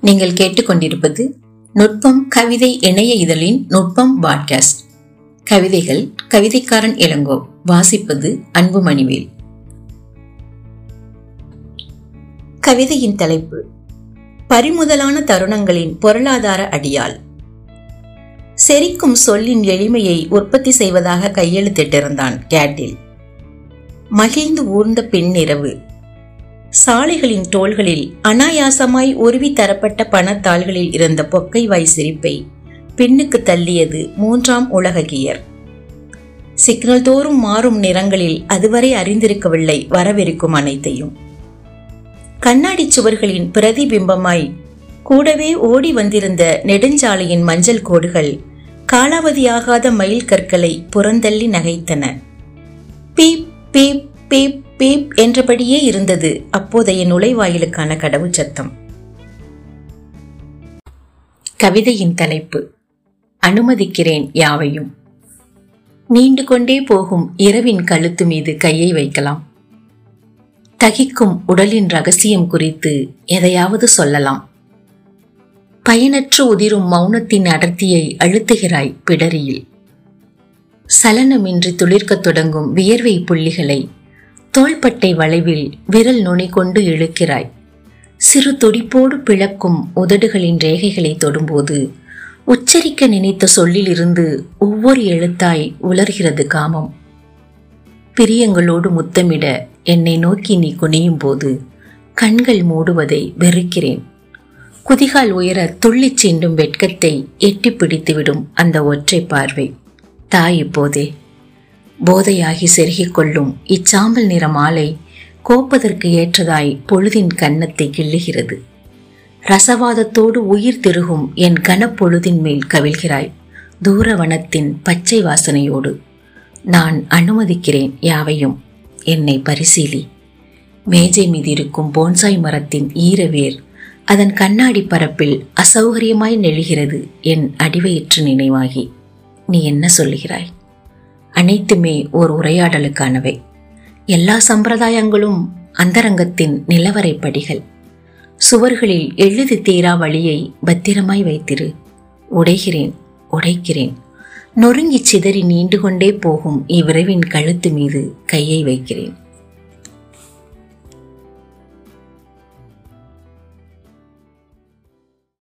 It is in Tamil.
நீங்கள் கேட்டுக்கொண்டிருப்பது நுட்பம் கவிதை இணைய இதழின் நுட்பம் பாட்காஸ்ட் கவிதைகள் கவிதைக்காரன் இளங்கோ வாசிப்பது அன்புமணிவேல் கவிதையின் தலைப்பு பறிமுதலான தருணங்களின் பொருளாதார அடியால் செரிக்கும் சொல்லின் எளிமையை உற்பத்தி செய்வதாக கையெழுத்திட்டிருந்தான் கேட்டில் மகிழ்ந்து ஊர்ந்த பெண்ணிரவு சாலைகளின் தோள்களில் அனாயாசமாய் உருவி தரப்பட்ட பணத்தாள்களில் இருந்த பொக்கை வாய் சிரிப்பை பெண்ணுக்கு தள்ளியது மூன்றாம் உலக கியர் சிக்னல் தோறும் மாறும் நிறங்களில் அதுவரை அறிந்திருக்கவில்லை வரவிருக்கும் அனைத்தையும் கண்ணாடி சுவர்களின் பிரதிபிம்பமாய் கூடவே ஓடி வந்திருந்த நெடுஞ்சாலையின் மஞ்சள் கோடுகள் காலாவதியாகாத மயில் கற்களை புறந்தள்ளி நகைத்தன பீப் பீப் பீப் பீப் என்றபடியே இருந்தது அப்போதைய நுழைவாயிலுக்கான கடவுச்சத்தம் கவிதையின் தலைப்பு அனுமதிக்கிறேன் யாவையும் நீண்டு கொண்டே போகும் இரவின் கழுத்து மீது கையை வைக்கலாம் தகிக்கும் உடலின் ரகசியம் குறித்து எதையாவது சொல்லலாம் பயனற்று உதிரும் மௌனத்தின் அடர்த்தியை அழுத்துகிறாய் பிடரியில் சலனமின்றி துளிர்க்கத் தொடங்கும் வியர்வை புள்ளிகளை தோள்பட்டை வளைவில் விரல் நுனி கொண்டு இழுக்கிறாய் சிறு துடிப்போடு பிளக்கும் உதடுகளின் ரேகைகளை தொடும்போது உச்சரிக்க நினைத்த சொல்லிலிருந்து ஒவ்வொரு எழுத்தாய் உலர்கிறது காமம் பிரியங்களோடு முத்தமிட என்னை நோக்கி நீ குனியும் போது கண்கள் மூடுவதை வெறுக்கிறேன் குதிகால் உயர துள்ளிச் சீண்டும் வெட்கத்தை எட்டி பிடித்துவிடும் அந்த ஒற்றை பார்வை தாய் இப்போதே போதையாகி செருகிக் கொள்ளும் இச்சாம்பல் நிற மாலை கோப்பதற்கு ஏற்றதாய் பொழுதின் கன்னத்தை கிள்ளுகிறது ரசவாதத்தோடு உயிர் திருகும் என் கனப்பொழுதின் மேல் கவிழ்கிறாய் தூரவனத்தின் பச்சை வாசனையோடு நான் அனுமதிக்கிறேன் யாவையும் என்னை பரிசீலி மேஜை மீது இருக்கும் போன்சாய் மரத்தின் ஈரவேர் அதன் கண்ணாடி பரப்பில் அசௌகரியமாய் நெழுகிறது என் அடிவயிற்று நினைவாகி நீ என்ன சொல்லுகிறாய் அனைத்துமே ஓர் உரையாடலுக்கானவை எல்லா சம்பிரதாயங்களும் அந்தரங்கத்தின் நிலவரை படிகள் சுவர்களில் எழுதி தீரா வழியை பத்திரமாய் வைத்திரு உடைகிறேன் உடைக்கிறேன் நொறுங்கி சிதறி நீண்டு கொண்டே போகும் இவ்விரவின் கழுத்து மீது கையை வைக்கிறேன்